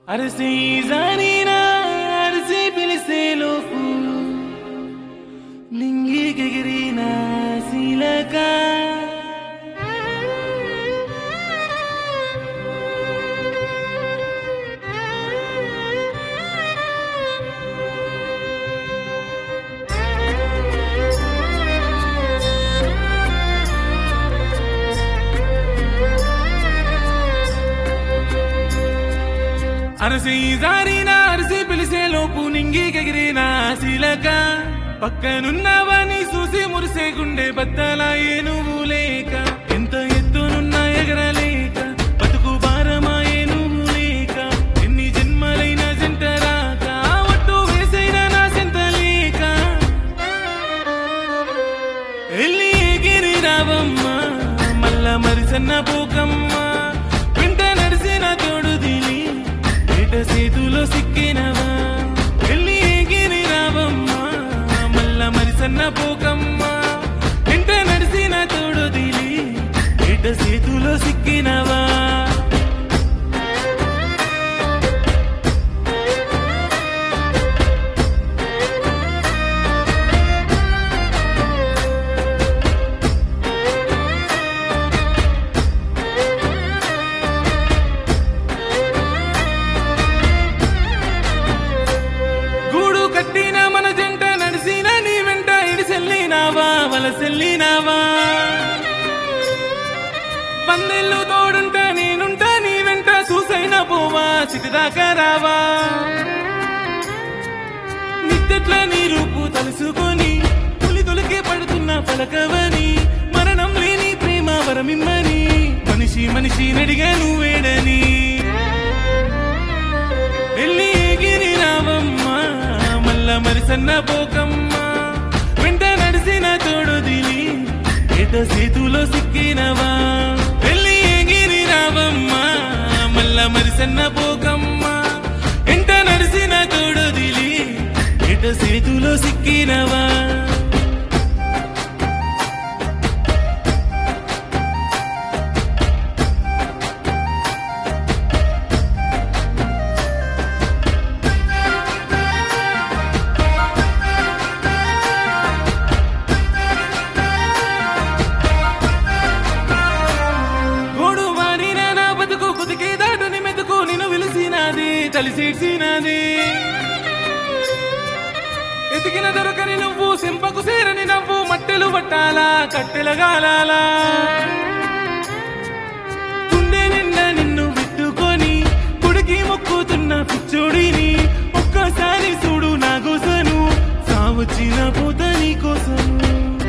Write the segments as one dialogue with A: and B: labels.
A: అరసి జానీనా అరసి పిలిసే లోపు నింగికెగిరిన శీలక అరసి జారిన అరసి పిలిసే లోపు నింగికెగిరిన శీలక పక్కనున్నవాని చూసి మురిసే గుండె బద్దలాయే నువ్వు లేక ఎంత ఎత్తునున్నా ఎగరలేక బతుకు భారమాయే నువ్వు లేక ఎన్ని జన్మలైన జంట రాక ఒట్టు వేసైన నా సెంత లేక ఎల్లి ఎగిరి రావమ్మా మల్ల మరిసన్న పోకమ్మా వెంట నడిసిన తోడు దిలి ఏట సేతులో సిక్కినవా ఎల్లి ఎగిరి రావమ్మా మల్ల మరిసన్న పోకమ్మా వెంట నడిసిన తోడు దిలి ఏట సేతులో సిక్కినవా గూడు కట్టిన మన జంట నడిసిన నీ వెంట ఇడిసెల్లినావా వలసెల్లినావా పందెళ్ళు తోడుంటా నేనుంటా నీ వెంట చూసైనా పోవా చిటిదాకా రావా నిద్దట్ల నీ రూపు తలుసుకొని తొలి తొలికే పడుతున్న పలకవని మరణం లేని ప్రేమ వరమిమ్మని మనిషి మనిషి నడిగా నువ్వేడని వెళ్ళి ఎగిరి రావమ్మా మల్ల మరిసన్న పోకమ్మా వెంట నడిసిన తోడు దిలి ఏట సేతులో సిక్కినవా వెళ్ళి ఎగిరి రావమ్మా మల్ల మరిసన్న పోకమ్మా వెంట నడిసిన తోడు దిలి ఏట సేతులో సిక్కినవా గోడు మారిన నా బతుకు కుతికి దాటుని మెతుకు నిన్ను విలిసినది కలిసేడ్చినది ఎతికిన దొరకని నువ్వు సింపకు సేరని నవ్వు మట్టెలు పట్టాలా కట్టెల గాలాలా గుండె నిండా నిన్ను పెట్టుకొని కుడికి మొక్కుతున్న పిచ్చోడిని ఒక్కసారి చూడు నా గోసను సావచ్చిన పోత నీ కోసము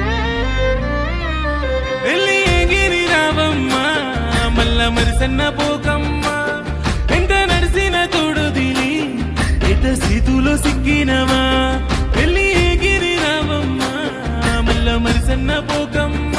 A: వెళ్ళి ఎగిరి రావమ్మా మల్ల మరిసన్న పోకమ్మా వెంట నడిసిన తోడు దిలి ఎట సీతులో సిక్కినవా వెళ్ళి ఎగిరి రావమ్మా మల్ల మరిసన్న పోకమ్మా